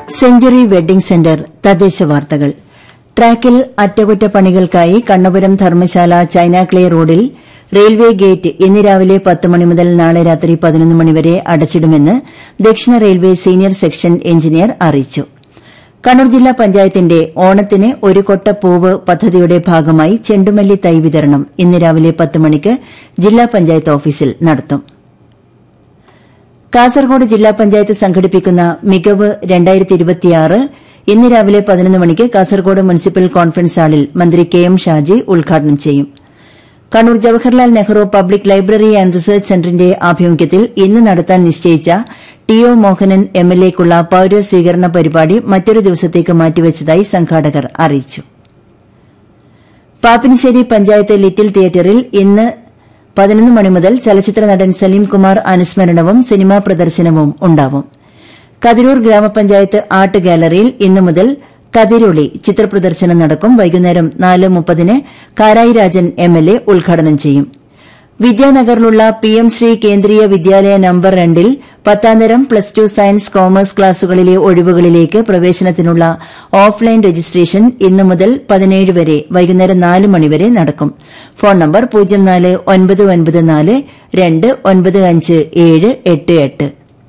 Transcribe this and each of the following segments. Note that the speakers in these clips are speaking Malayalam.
സെഞ്ചുറി വെഡ്ഡിംഗ് സെന്റർ തദ്ദേശ വാർത്തകൾ ട്രാക്കിൽ അറ്റകുറ്റപ്പണികൾക്കായി കണ്ണപുരം ധർമ്മശാല ചൈനാക്ലേ റോഡിൽ റെയിൽവേ ഗേറ്റ് ഇന്ന് രാവിലെ പത്ത് മണി മുതൽ നാളെ രാത്രി പതിനൊന്ന് മണിവരെ അടച്ചിടുമെന്ന് ദക്ഷിണ റെയിൽവേ സീനിയർ സെക്ഷൻ എഞ്ചിനീയർ അറിയിച്ചു കണ്ണൂർ ജില്ലാ പഞ്ചായത്തിന്റെ ഓണത്തിന് ഒരു കൊട്ട പൂവ് പദ്ധതിയുടെ ഭാഗമായി ചെണ്ടുമല്ലി തൈ വിതരണം ഇന്ന് രാവിലെ പത്ത് മണിക്ക് ജില്ലാ പഞ്ചായത്ത് ഓഫീസിൽ നടത്തും കാസർഗോഡ് ജില്ലാ പഞ്ചായത്ത് സംഘടിപ്പിക്കുന്ന മികവ് ഇന്ന് രാവിലെ പതിനൊന്ന് മണിക്ക് കാസർഗോഡ് മുനിസിപ്പൽ കോൺഫറൻസ് ഹാളിൽ മന്ത്രി കെ എം ഷാജി ഉദ്ഘാടനം ചെയ്യും Kannur Jawaharlal Nehru public library and research സെന്ററിന്റെ ആഭിമുഖ്യത്തിൽ ഇന്ന് നടത്താൻ നിശ്ചയിച്ച ടി ഒ മോഹനൻ എംഎൽഎക്കുള്ള പൌരസ്വീകരണ പരിപാടി മറ്റൊരു ദിവസത്തേക്ക് മാറ്റിവച്ചതായി സംഘാടകർ അറിയിച്ചു പാപ്പിനിശ്ശേരി പഞ്ചായത്ത് ലിറ്റിൽ തിയേറ്ററിൽ ഇന്ന് പതിനൊന്ന് മണി മുതൽ ചലച്ചിത്ര നടൻ സലീം കുമാർ അനുസ്മരണവും സിനിമാ പ്രദർശനവും ഉണ്ടാവും കതിരൂർ ഗ്രാമപഞ്ചായത്ത് ആർട്ട് ഗാലറിയിൽ ഇന്നു മുതൽ കതിരൊളി ചിത്രപ്രദർശനം നടക്കും വൈകുന്നേരം നാല് മുപ്പതിന് കാരായി രാജൻ എംഎൽഎ ഉദ്ഘാടനം ചെയ്യും വിദ്യാനഗറിലുള്ള P M Shri Kendriya Vidyalaya number രണ്ടിൽ പത്താംതരം പ്ലസ് ടു സയൻസ് കോമേഴ്സ് ക്ലാസുകളിലെ ഒഴിവുകളിലേക്ക് പ്രവേശനത്തിനുള്ള ഓഫ്ലൈൻ രജിസ്ട്രേഷൻ ഇന്നു മുതൽ പതിനേഴ് വരെ വൈകുന്നേരം നാല് മണിവരെ നടക്കും ഫോൺ നമ്പർ പൂജ്യം നാല് ഒൻപത് ഒൻപത് നാല് രണ്ട് ഒൻപത് അഞ്ച് ഏഴ് എട്ട് എട്ട്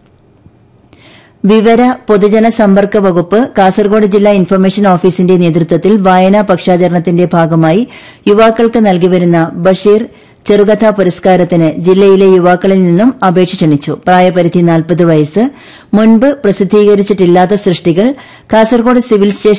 വിവര പൊതുജന സമ്പർക്ക വകുപ്പ് കാസർഗോഡ് ജില്ലാ ഇൻഫർമേഷൻ ഓഫീസിന്റെ നേതൃത്വത്തിൽ വായനാ പക്ഷാചരണത്തിന്റെ ഭാഗമായി യുവാക്കൾക്ക് നൽകിവരുന്ന ബഷീർ ചെറുകഥാ പുരസ്കാരത്തിന് ജില്ലയിലെ യുവാക്കളിൽ നിന്നും അപേക്ഷ ക്ഷണിച്ചു പ്രായപരിധി നാൽപ്പത് വയസ്സ് മുൻപ് പ്രസിദ്ധീകരിച്ചിട്ടില്ലാത്ത സൃഷ്ടികൾ കാസർഗോഡ് സിവിൽ സ്റ്റേഷൻ